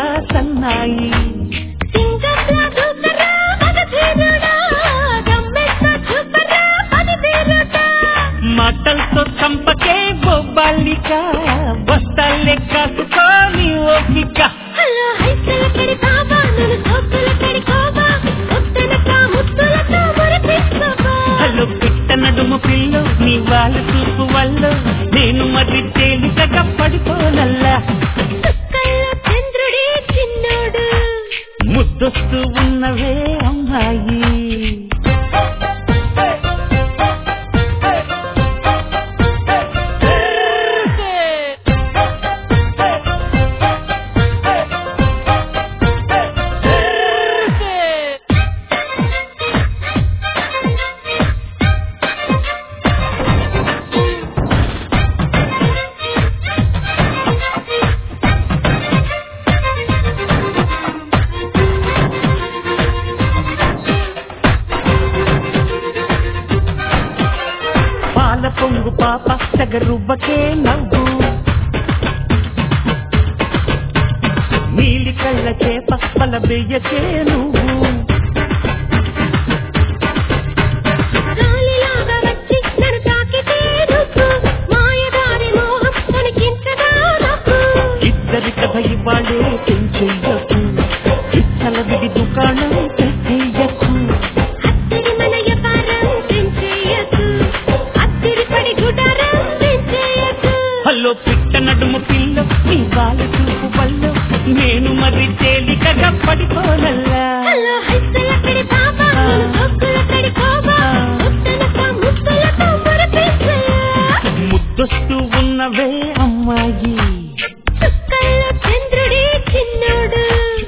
సన్నాయి సింగంలా దూకరా మగధీరుడా దమ్మెత్త చూపరా పనితీరుడా మాటలతో చంపకే బొబ్బాలిక వస్తాలే కాసుకోని ఓపిక హలో హైసల కడి బాబా నన్ను సోకుల కడి కోబా ముత్తనక ముత్తులతో మురిపించబా హలో పిట్ట నడుము పిల్లు నీ వాళ్ళ చూపు వల్ల నేను మరి తేలికగా పడిపోనల్లా చుక్కల్లో చంద్రుడే చిన్నోడు ముద్దొస్తూ ఉన్నవే అమ్మాయి పాల పొంగు పాప సగరుబ్బకే నవ్వు నీలి కళ్ళ చేప పల బెయ్యకే నువ్వు గాలిలాగా వచ్చి నన్ను తాకితే నువ్వు మాయదారి మోహం తొలగించగా నాకు ఇద్దరి కథ ఇవ్వాలే చెయ్యకు ఇచ్చల విడి దుకాణం చెయ్యకు అత్తడి మన వ్యాపారం పెంచేయకు అత్తడి పడి గుడారం పెంచేయకు హలో పిట్ట నడుము పిల్ల నీ వాళ్ళ చూపు వల్ల నేను మరి తేలికగా పడిపోనల్లా హలో హైసల కడి బాబా నన్ను సోకుల కడి కోబా ముత్తనక ముత్తులతో మురిపించయా ముద్దొస్తూ ఉన్నవే అమ్మాయి చుక్కల్లో చంద్రుడే చిన్నోడు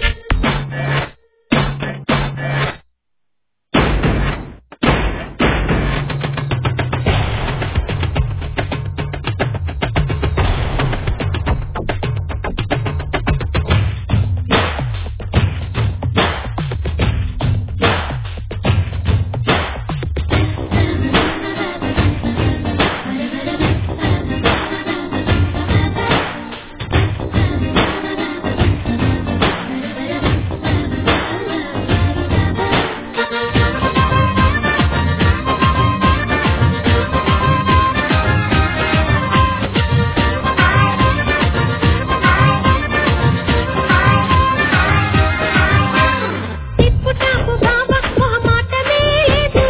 తిప్పుటాకు బాబా మొహమాటమే లేదు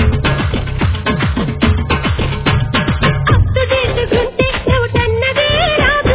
అత్తుదేసుకుంటే చెవుటన్నదే రాదు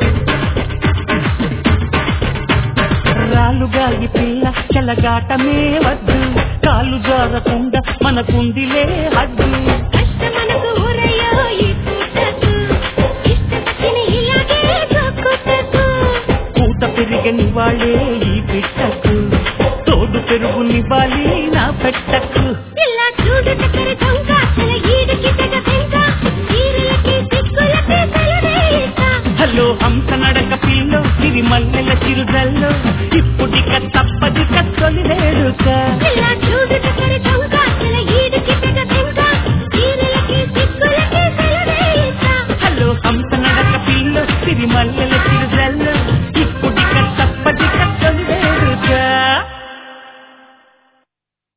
రాలుగాలి పిల్ల చెలగాటమే వద్దు కాలు జారకుండా మనకుందిలే హద్దు కష్టమనకు ఊరయ్యో ఈ పూటకు ఇష్టపచ్చిన ఇలాగే చూకుటకు పూత పెరిగని వాళ్ళే ఈ పిట్టకు తోడు పెరుగునివ్వాలి నా పెట్టకు ఇలా చూడు చక్కర దొంగ తల ఈడికి తెగ పెంక ఈరులకి దిక్కులకి సెలవేయక హలో హంస